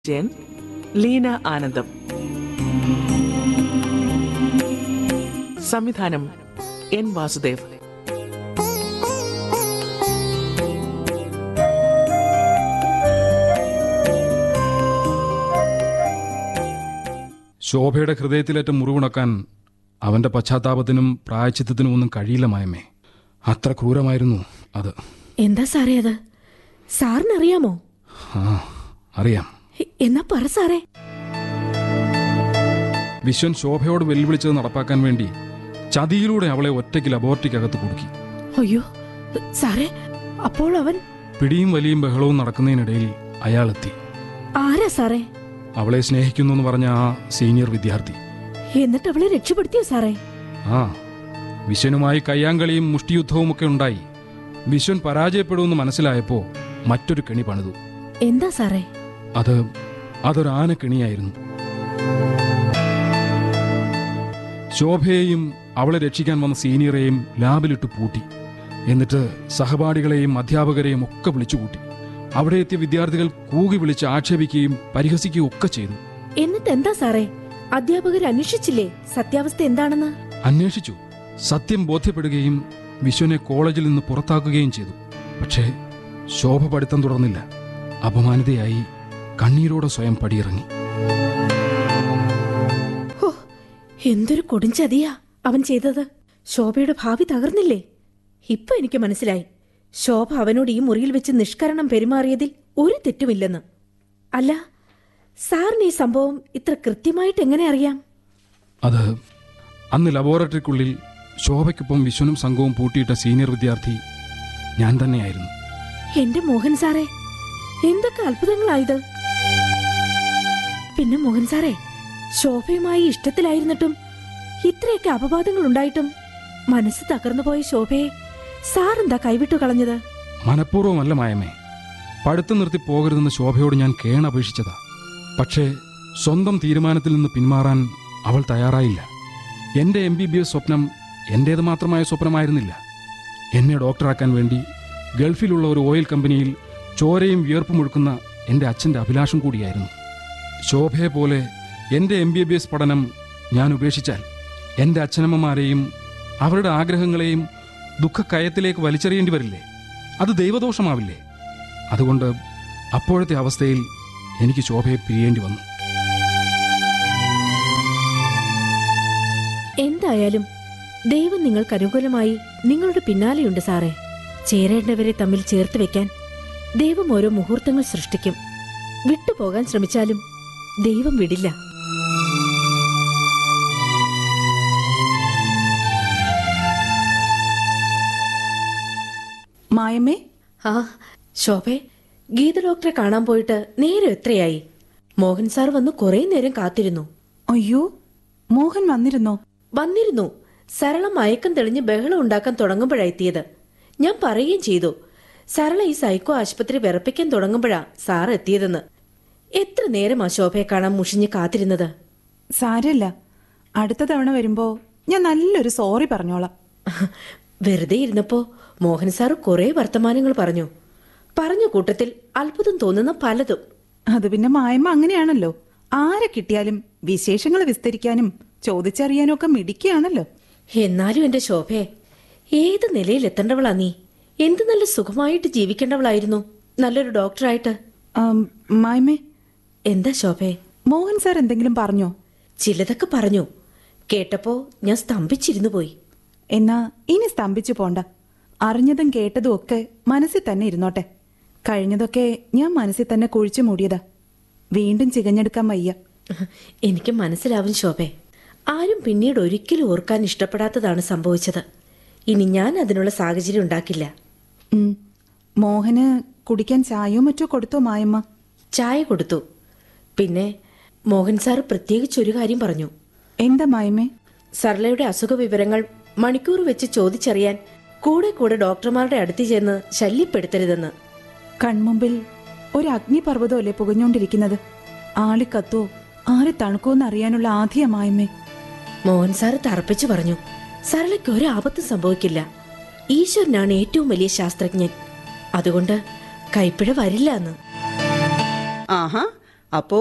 ജയൻ ലീന ആനന്ദം സംവിധാനം എൻ വാസുദേവ് ശോഭയുടെ ഹൃദയത്തിലേറ്റ മുറിവുണക്കാൻ അവന്റെ പശ്ചാത്താപത്തിനും പ്രായച്ചിത്തത്തിനും ഒന്നും കഴിയില്ല മായമേ അത്ര ക്രൂരമായിരുന്നു അത് എന്താ സാറേ അത് സാറിനറിയാമോ ആ അറിയാം എ- എന്നാ പറ സാറേ വിശ്വൻ ശോഭയോട് വെല്ലുവിളിച്ചത് നടപ്പാക്കാൻ വേണ്ടി ചതിയിലൂടെ അവളെ ഒറ്റയ്ക്ക് ലബോറട്ടറിക്കകത്ത് കുടുക്കി അയ്യോ സാറേ അപ്പോൾ അവൻ പിടിയും വലിയും ബഹളവും നടക്കുന്നതിനിടയിൽ അയാളെത്തി ആരാ സാറേ അവളെ സ്നേഹിക്കുന്നു എന്ന് പറഞ്ഞ ആ സീനിയർ വിദ്യാർത്ഥി എന്നിട്ട് അവളെ രക്ഷപ്പെടുത്തിയോ സാറേ ആ വിശ്വനുമായി കയ്യാങ്കളിയും മുഷ്ടിയുദ്ധവും ഒക്കെ ഉണ്ടായി വിശ്വൻ പരാജയപ്പെടുമെന്ന് മനസ്സിലായപ്പോ മറ്റൊരു കെണി പണിതു എന്താ സാറേ അത് അതൊരു ആനക്കെണിയായിരുന്നു ശോഭയെയും അവളെ രക്ഷിക്കാൻ വന്ന സീനിയറെയും ലാബിലിട്ട് പൂട്ടി എന്നിട്ട് സഹപാഠികളെയും അധ്യാപകരെയും ഒക്കെ വിളിച്ചു കൂട്ടി അവിടെ എത്തിയ വിദ്യാർത്ഥികൾ കൂകി വിളിച്ച് ആക്ഷേപിക്കുകയും പരിഹസിക്കുകയും ഒക്കെ ചെയ്തു എന്നിട്ട് എന്താ സാറേ അധ്യാപകർ അന്വേഷിച്ചില്ലേ സത്യാവസ്ഥ എന്താണെന്ന് അന്വേഷിച്ചു സത്യം ബോധ്യപ്പെടുകയും വിശ്വനെ കോളേജിൽ നിന്ന് പുറത്താക്കുകയും ചെയ്തു പക്ഷേ ശോഭ പഠിത്തം തുടർന്നില്ല അപമാനിതയായി കണ്ണീരോടെ സ്വയം പടിയിറങ്ങി ഹോ എന്തൊരു കൊടുംചതിയാ അവൻ ചെയ്തത് ശോഭയുടെ ഭാവി തകർന്നില്ലേ ഇപ്പൊ എനിക്ക് മനസ്സിലായി ശോഭ അവനോട് ഈ മുറിയിൽ വെച്ച് നിഷ്കരണം പെരുമാറിയതിൽ ഒരു തെറ്റുമില്ലെന്ന് അല്ല സാറിന് ഈ സംഭവം ഇത്ര കൃത്യമായിട്ട് എങ്ങനെ അറിയാം അത് അന്ന് ലബോറട്ടറിക്കുള്ളിൽ ശോഭയ്ക്കൊപ്പം വിശ്വനും സംഘവും പൂട്ടിയിട്ട സീനിയർ വിദ്യാർത്ഥി ഞാൻ തന്നെയായിരുന്നു എന്റെ മോഹൻ സാറേ എന്തൊക്കെ അത്ഭുതങ്ങളായത് പിന്നെ മോഹൻ സാറേ ശോഭയുമായി ഇഷ്ടത്തിലായിരുന്നിട്ടും ഇത്രയൊക്കെ അപവാദങ്ങൾ ഉണ്ടായിട്ടും മനസ്സ് തകർന്നു പോയ ശോഭയെ സാർ എന്താ കൈവിട്ടു കളഞ്ഞത് മനഃപൂർവ്വമല്ല മായമേ പഠിത്തം നിർത്തി പോകരുതെന്ന് ശോഭയോട് ഞാൻ കേണപേക്ഷിച്ചതാ പക്ഷേ സ്വന്തം തീരുമാനത്തിൽ നിന്ന് പിന്മാറാൻ അവൾ തയ്യാറായില്ല എൻ്റെ എം ബി ബി എസ് സ്വപ്നം എൻ്റേത് മാത്രമായ സ്വപ്നമായിരുന്നില്ല എന്നെ ഡോക്ടറാക്കാൻ വേണ്ടി ഗൾഫിലുള്ള ഒരു ഓയിൽ കമ്പനിയിൽ ചോരയും വിയർപ്പും ഒഴുക്കുന്ന എൻ്റെ അച്ഛൻ്റെ അഭിലാഷം കൂടിയായിരുന്നു ശോഭയെ പോലെ എൻ്റെ എം ബി ബി എസ് പഠനം ഞാൻ ഉപേക്ഷിച്ചാൽ എൻ്റെ അച്ഛനമ്മമാരെയും അവരുടെ ആഗ്രഹങ്ങളെയും ദുഃഖക്കയത്തിലേക്ക് വലിച്ചെറിയേണ്ടി വരില്ലേ അത് ദൈവദോഷമാവില്ലേ അതുകൊണ്ട് അപ്പോഴത്തെ അവസ്ഥയിൽ എനിക്ക് ശോഭയെ പിരിയേണ്ടി വന്നു എന്തായാലും ദൈവം നിങ്ങൾക്ക് അനുകൂലമായി നിങ്ങളുടെ പിന്നാലെയുണ്ട് സാറേ ചേരേണ്ടവരെ തമ്മിൽ ചേർത്ത് വെക്കാൻ ദൈവം ഓരോ മുഹൂർത്തങ്ങൾ സൃഷ്ടിക്കും വിട്ടുപോകാൻ ശ്രമിച്ചാലും ദൈവം വിടില്ല മായമ്മേ ആ ശോഭെ ഗീത ഡോക്ടറെ കാണാൻ പോയിട്ട് നേരം എത്രയായി മോഹൻ സാർ വന്ന് കുറെ നേരം കാത്തിരുന്നു അയ്യോ മോഹൻ വന്നിരുന്നോ വന്നിരുന്നു സരള മയക്കം തെളിഞ്ഞ് ബഹളം ഉണ്ടാക്കാൻ തുടങ്ങുമ്പോഴെത്തിയത് ഞാൻ പറയുകയും ചെയ്തു സരള ഈ സൈക്കോ ആശുപത്രി വിറപ്പിക്കാൻ തുടങ്ങുമ്പോഴാ സാർ എത്തിയതെന്ന് എത്ര നേരമാ ശോഭയെ കാണാൻ മുഷിഞ്ഞ് കാത്തിരുന്നത് സാരല്ല അടുത്ത തവണ വരുമ്പോ ഞാൻ നല്ലൊരു സോറി പറഞ്ഞോളാം വെറുതെ ഇരുന്നപ്പോ മോഹൻ സാർ കുറെ വർത്തമാനങ്ങൾ പറഞ്ഞു പറഞ്ഞ കൂട്ടത്തിൽ അത്ഭുതം തോന്നുന്ന പലതും അത് പിന്നെ മായമ്മ അങ്ങനെയാണല്ലോ ആരെ കിട്ടിയാലും വിശേഷങ്ങൾ വിസ്തരിക്കാനും ചോദിച്ചറിയാനും ഒക്കെ മിടിക്കുകയാണല്ലോ എന്നാലും എന്റെ ശോഭയെ ഏത് നിലയിൽ എത്തേണ്ടവളാ നീ എന്ത് നല്ല സുഖമായിട്ട് ജീവിക്കേണ്ടവളായിരുന്നു നല്ലൊരു ഡോക്ടറായിട്ട് ആം, മായമ്മേ എന്താ ശോഭയെ മോഹൻ സാർ എന്തെങ്കിലും പറഞ്ഞോ ചിലതൊക്കെ പറഞ്ഞു കേട്ടപ്പോ ഞാൻ സ്തംഭിച്ചിരുന്നു പോയി എന്നാ ഇനി സ്തംഭിച്ചു പോണ്ട അറിഞ്ഞതും കേട്ടതും ഒക്കെ മനസ്സിൽ തന്നെ ഇരുന്നോട്ടെ കഴിഞ്ഞതൊക്കെ ഞാൻ മനസ്സിൽ തന്നെ കുഴിച്ചു മൂടിയതാ വീണ്ടും ചികഞ്ഞെടുക്കാൻ വയ്യ എനിക്ക് മനസ്സിലാവും ശോഭെ ആരും പിന്നീട് ഒരിക്കലും ഓർക്കാൻ ഇഷ്ടപ്പെടാത്തതാണ് സംഭവിച്ചത് ഇനി ഞാൻ അതിനുള്ള സാഹചര്യം ഉണ്ടാക്കില്ല ഉം. മോഹന് കുടിക്കാൻ ചായയോ മറ്റോ കൊടുത്തോ മായമ്മ ചായ കൊടുത്തു പിന്നെ മോഹൻ സാർ പ്രത്യേകിച്ച് ഒരു കാര്യം പറഞ്ഞു എന്താ മായമ്മേ സർലയുടെ അസുഖ വിവരങ്ങൾ മണിക്കൂർ വെച്ച് ചോദിച്ചറിയാൻ കൂടെ കൂടെ ഡോക്ടർമാരുടെ അടുത്ത് ചെന്ന് ശല്യപ്പെടുത്തരുതെന്ന് കൺമുമ്പിൽ ഒരു അഗ്നിപർവ്വതമല്ലേ പുകഞ്ഞോണ്ടിരിക്കുന്നത് ആളി കത്തോ ആരെ തണുക്കോന്ന് അറിയാനുള്ള ആദ്യ മായമ്മേ മോഹൻ സാർ തറപ്പിച്ചു പറഞ്ഞു സരളയ്ക്ക് ഒരു ആപത്തും സംഭവിക്കില്ല ഈശ്വരനാണ് ഏറ്റവും വലിയ ശാസ്ത്രജ്ഞൻ അതുകൊണ്ട് കൈപ്പിഴ വരില്ല എന്ന് ആഹാ അപ്പോ